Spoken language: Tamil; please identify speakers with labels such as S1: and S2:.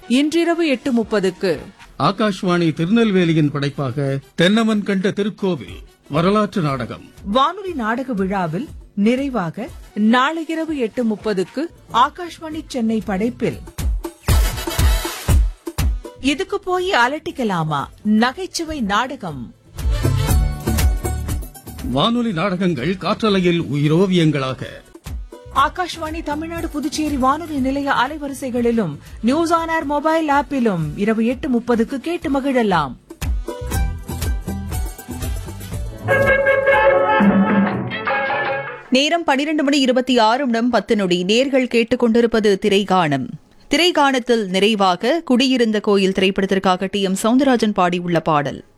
S1: இன்றிரவு எட்டு முப்பதுக்கு
S2: ஆகாஷ்வாணி திருநெல்வேலியின் படைப்பாக தென்னவன் கண்ட திருக்கோவில் வரலாற்று நாடகம்
S1: வானொலி நாடக விழாவில் நிறைவாக நாளை இரவு எட்டு முப்பதுக்கு ஆகாஷ்வாணி சென்னை படைப்பில் இதுக்கு போய் அலட்டிக்கலாமா நகைச்சுவை நாடகம்
S2: வானொலி நாடகங்கள் காற்றலையில் உயிரோவியங்களாக
S1: ஆகாஷ்வாணி தமிழ்நாடு புதுச்சேரி வானொலி நிலைய அலைவரிசைகளிலும் நியூஸ் ஆன் ஏர் மொபைல் ஆப்பிலும் இரவு எட்டு முப்பதுக்கு கேட்டு மகிழலாம்
S3: நேரம் பனிரெண்டு மணி இருபத்தி ஆறு நிமிடம் பத்து நொடி நேர்கள் கேட்டுக்கொண்டிருப்பது திரைகானம் திரைகானத்தில் நிறைவாக குடியிருந்த கோயில் திரைப்படத்திற்காக டி எம் சவுந்தரராஜன் பாடியுள்ள பாடல்